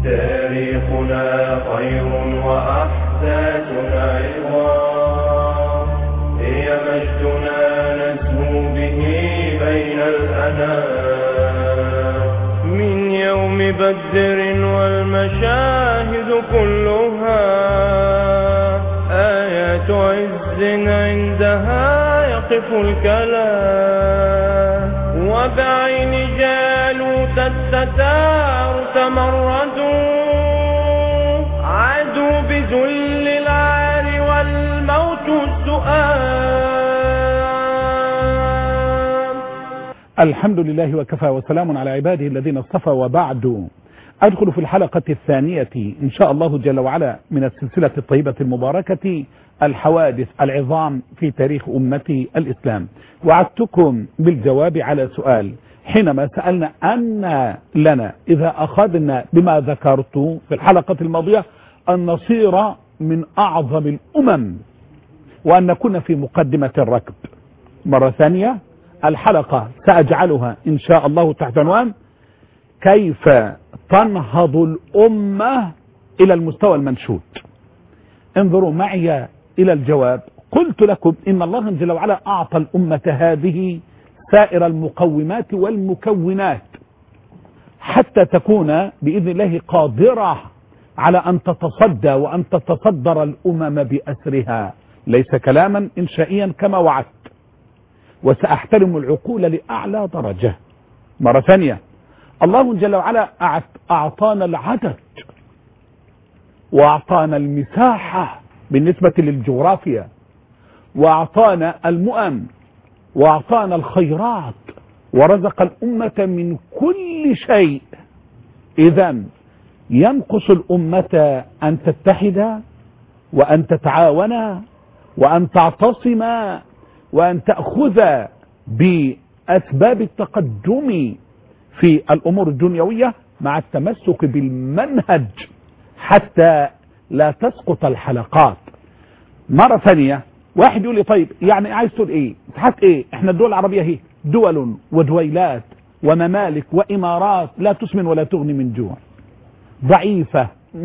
تاريخنا خير وأحداثنا عظام هي مجدنا نسمو به بين الأنام من يوم بدر والمشاهد كلها آيات عز عندها يقف الكلام وبعين جالوت الستار تمردوا عادوا بذل العار والموت السؤال الحمد لله وكفى وسلام على عباده الذين اصطفى وبعد أدخل في الحلقة الثانية إن شاء الله جل وعلا من السلسلة الطيبة المباركة الحوادث العظام في تاريخ أمة الإسلام وعدتكم بالجواب على سؤال حينما سألنا أن لنا إذا أخذنا بما ذكرت في الحلقة الماضية أن نصير من أعظم الأمم وأن نكون في مقدمة الركب مرة ثانية الحلقة سأجعلها إن شاء الله تحت عنوان كيف تنهض الأمة إلى المستوى المنشود انظروا معي إلى الجواب قلت لكم إن الله جل وعلا أعطى الأمة هذه سائر المقومات والمكونات حتى تكون بإذن الله قادرة على أن تتصدى وأن تتصدر الأمم بأسرها ليس كلاما إنشائيا كما وعدت وسأحترم العقول لأعلى درجة مرة ثانية الله جل وعلا أعطانا العدد وأعطانا المساحة بالنسبة للجغرافيا وأعطانا المؤن وأعطانا الخيرات ورزق الأمة من كل شيء إذا ينقص الأمة أن تتحد وأن تتعاون وأن تعتصم وأن تأخذ بأسباب التقدم في الأمور الدنيوية مع التمسك بالمنهج حتى لا تسقط الحلقات مرة ثانية واحد يقول لي طيب يعني عايز تقول ايه اتحاد ايه احنا الدول العربية هي دول ودويلات وممالك وامارات لا تسمن ولا تغني من جوع ضعيفة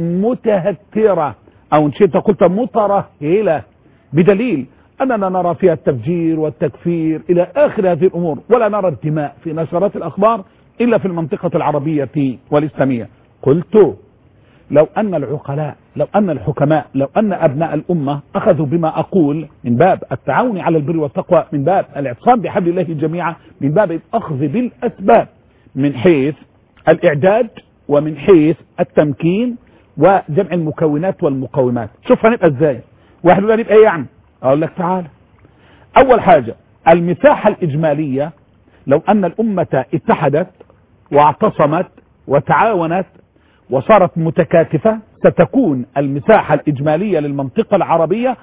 متهترة او ان شئت قلت مترهلة بدليل اننا نرى فيها التفجير والتكفير الى اخر هذه الامور ولا نرى الدماء في نشرات الاخبار الا في المنطقة العربية والاسلامية قلت لو أن العقلاء لو أن الحكماء لو أن أبناء الأمة أخذوا بما أقول من باب التعاون على البر والتقوى من باب الاعتصام بحبل الله جميعا من باب الأخذ بالأسباب من حيث الإعداد ومن حيث التمكين وجمع المكونات والمقومات شوف هنبقى ازاي واحد يقول هنبقى ايه يعني اقول لك تعالى اول حاجة المساحة الاجمالية لو ان الامة اتحدت واعتصمت وتعاونت وصارت متكاتفة ستكون المساحة الإجمالية للمنطقة العربية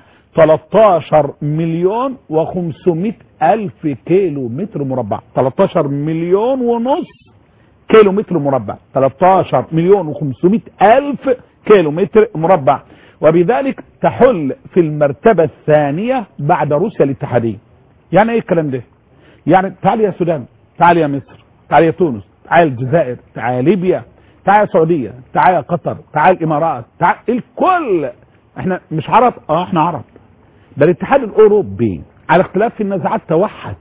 13 مليون و500 ألف كيلو متر مربع 13 مليون ونص كيلو متر مربع 13 مليون و500 ألف كيلو متر مربع وبذلك تحل في المرتبة الثانية بعد روسيا الاتحادية يعني ايه الكلام ده يعني تعال يا سودان تعال يا مصر تعال يا تونس تعال الجزائر تعال ليبيا تعال السعودية تعال قطر تعال الامارات تعال الكل احنا مش عرب اه احنا عرب ده الاتحاد الاوروبي على اختلاف في النزاعات توحد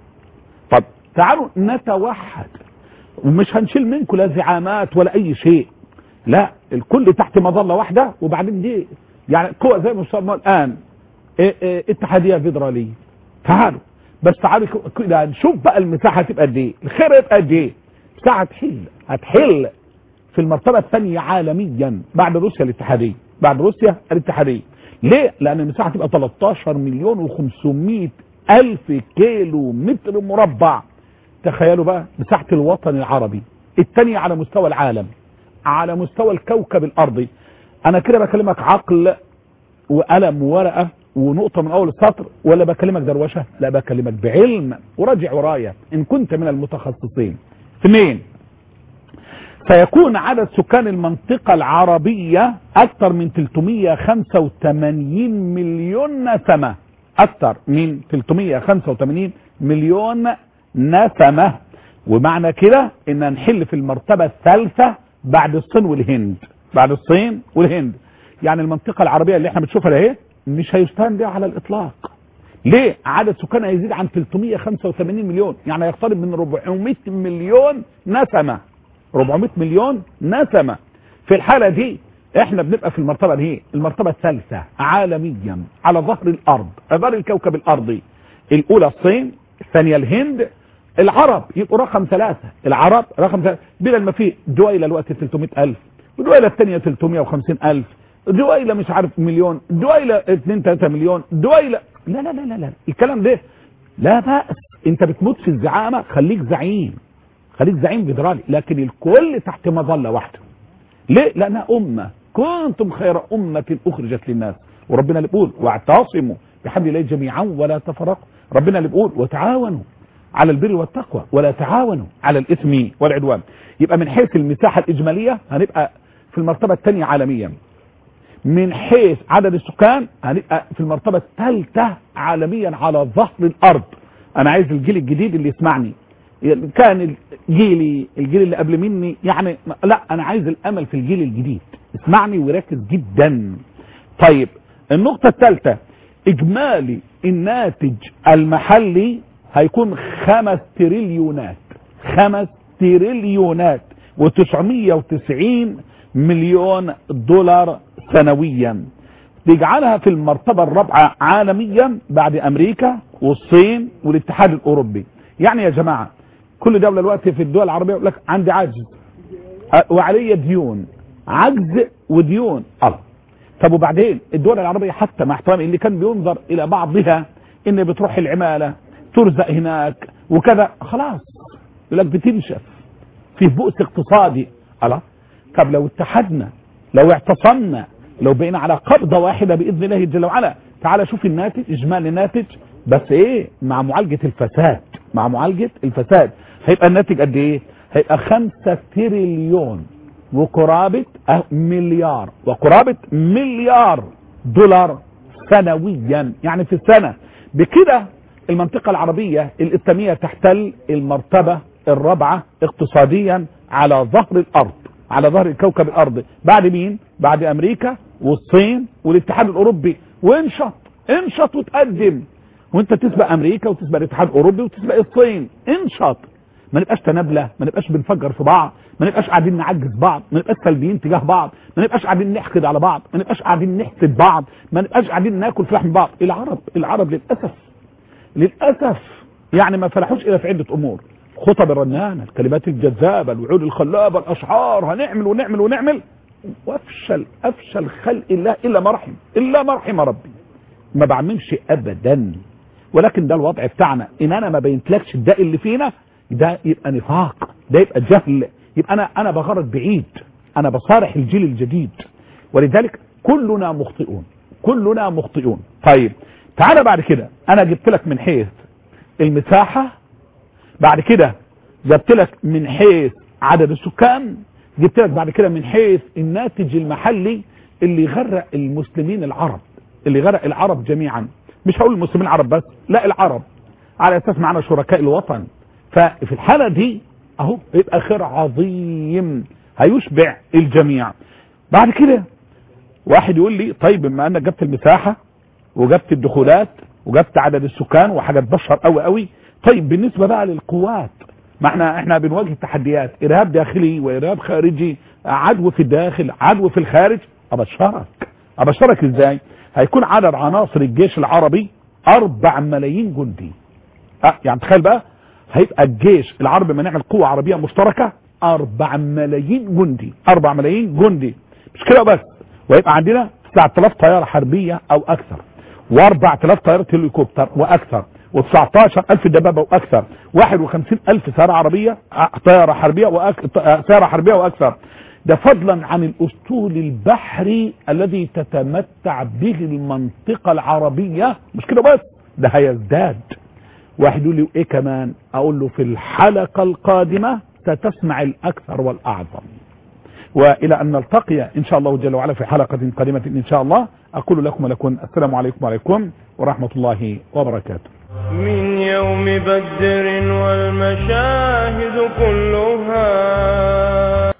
طب تعالوا نتوحد ومش هنشيل منكم لا زعامات ولا اي شيء لا الكل تحت مظله واحده وبعدين دي يعني قوة زي ما يسمى الان اه اه اتحاديه فيدراليه تعالوا بس تعالوا كده نشوف بقى المساحه هتبقى قد ايه الخير هيبقى قد ايه مساحه هتحل هتحل في المرتبة الثانية عالميا بعد روسيا الاتحادية بعد روسيا الاتحادية ليه؟ لأن المساحة تبقى 13 مليون و500 ألف كيلو متر مربع تخيلوا بقى مساحة الوطن العربي الثانية على مستوى العالم على مستوى الكوكب الأرضي أنا كده بكلمك عقل وقلم وورقة ونقطة من أول السطر ولا بكلمك دروشة لا بكلمك بعلم وراجع ورايا إن كنت من المتخصصين اثنين سيكون عدد سكان المنطقة العربية أكثر من 385 مليون نسمة أكثر من 385 مليون نسمة ومعنى كده إن نحل في المرتبة الثالثة بعد الصين والهند بعد الصين والهند يعني المنطقة العربية اللي احنا بنشوفها اهي مش هيستهان بها على الاطلاق ليه عدد سكانها يزيد عن 385 مليون يعني يقترب من 400 مليون نسمة 400 مليون نسمة في الحالة دي احنا بنبقى في المرتبة دي المرتبة الثالثة عالميا على ظهر الارض ظهر الكوكب الارضي الاولى الصين الثانية الهند العرب يبقوا رقم ثلاثة العرب رقم ثلاثة بلا ما في دويلة الوقت 300 ألف ودويلة الثانية 350 ألف دويلة مش عارف مليون دويلة 2 3 مليون دويلة لا لا لا لا لا الكلام ده لا بأس انت بتموت في الزعامة خليك زعيم خليك زعيم جدرالي لكن الكل تحت مظلة واحدة ليه لأنها أمة كنتم خير أمة أخرجت للناس وربنا اللي بيقول واعتصموا بحبل الله جميعا ولا تفرقوا ربنا اللي بيقول وتعاونوا على البر والتقوى ولا تعاونوا على الإثم والعدوان يبقى من حيث المساحة الإجمالية هنبقى في المرتبة الثانية عالميا من حيث عدد السكان هنبقى في المرتبة الثالثة عالميا على ظهر الأرض أنا عايز الجيل الجديد اللي يسمعني كان جيلي الجيل اللي قبل مني يعني لا أنا عايز الأمل في الجيل الجديد اسمعني وركز جدا طيب النقطة الثالثة إجمالي الناتج المحلي هيكون خمس تريليونات خمس تريليونات و990 مليون دولار سنويا تجعلها في المرتبة الرابعة عالميا بعد أمريكا والصين والاتحاد الأوروبي يعني يا جماعة كل دولة الوقت في الدول العربية يقول لك عندي عجز وعلي ديون عجز وديون الله طب وبعدين الدول العربية حتى مع احترامي اللي كان بينظر إلى بعضها إن بتروح العمالة ترزق هناك وكذا خلاص يقول لك بتنشف فيه بؤس اقتصادي الله طب لو اتحدنا لو اعتصمنا لو بقينا على قبضة واحدة بإذن الله جل وعلا تعال شوف الناتج إجمالي الناتج بس إيه مع معالجة الفساد مع معالجة الفساد هيبقى الناتج قد إيه هيبقى خمسة تريليون وقرابة مليار وقرابة مليار دولار سنويا يعني في السنة بكده المنطقة العربية الإسلامية تحتل المرتبة الرابعة اقتصاديا على ظهر الأرض على ظهر الكوكب الأرضي بعد مين؟ بعد أمريكا والصين والاتحاد الأوروبي وانشط انشط وتقدم وانت تسبق أمريكا وتسبق الاتحاد الأوروبي وتسبق الصين انشط ما نبقاش تنابلة ما نبقاش بنفجر في بعض ما نبقاش قاعدين نعجز بعض ما نبقاش سلبيين تجاه بعض ما نبقاش قاعدين نحقد على بعض ما نبقاش قاعدين نحسد بعض ما نبقاش قاعدين ناكل في لحم بعض العرب العرب للأسف للأسف يعني ما فلحوش إلا في عدة أمور خطب الرنانة الكلمات الجذابة الوعود الخلابة الأشعار هنعمل ونعمل ونعمل وافشل افشل خلق الله الا ما رحم الا ما رحم ربي ما بعملش ابدا ولكن ده الوضع بتاعنا ان انا ما بينتلكش الداء اللي فينا ده يبقى نفاق ده يبقى جهل يبقى انا انا بغرد بعيد انا بصارح الجيل الجديد ولذلك كلنا مخطئون كلنا مخطئون طيب تعالى بعد كده انا جبت لك من حيث المساحة بعد كده جبت لك من حيث عدد السكان جبت لك بعد كده من حيث الناتج المحلي اللي يغرق المسلمين العرب اللي يغرق العرب جميعا مش هقول المسلمين العرب بس لا العرب على اساس معنا شركاء الوطن ففي الحالة دي اهو يبقى خير عظيم هيشبع الجميع بعد كده واحد يقول لي طيب بما انك جبت المساحة وجبت الدخولات وجبت عدد السكان وحاجات بشر قوي قوي طيب بالنسبة بقى للقوات ما احنا احنا بنواجه تحديات ارهاب داخلي وارهاب خارجي عدو في الداخل عدو في الخارج ابشرك ابشرك ازاي هيكون عدد عناصر الجيش العربي اربع ملايين جندي اه يعني تخيل بقى هيبقى الجيش العربي ما نعمل قوة عربية مشتركة اربع ملايين جندي اربع ملايين جندي مش كده بس ويبقى عندنا 9000 طيارة حربية او اكثر و4000 طيارة هليكوبتر واكثر و19 ألف دبابة وأكثر 51 ألف سيارة عربية طيارة حربية وأك... سيارة حربية وأكثر ده فضلا عن الأسطول البحري الذي تتمتع به المنطقة العربية مش كده بس ده هيزداد واحد يقول لي ايه كمان اقول له في الحلقة القادمة ستسمع الاكثر والاعظم والى ان نلتقي ان شاء الله جل وعلا في حلقة قادمة ان شاء الله اقول لكم ولكم السلام عليكم وعليكم ورحمة الله وبركاته من يوم بدر والمشاهد كلها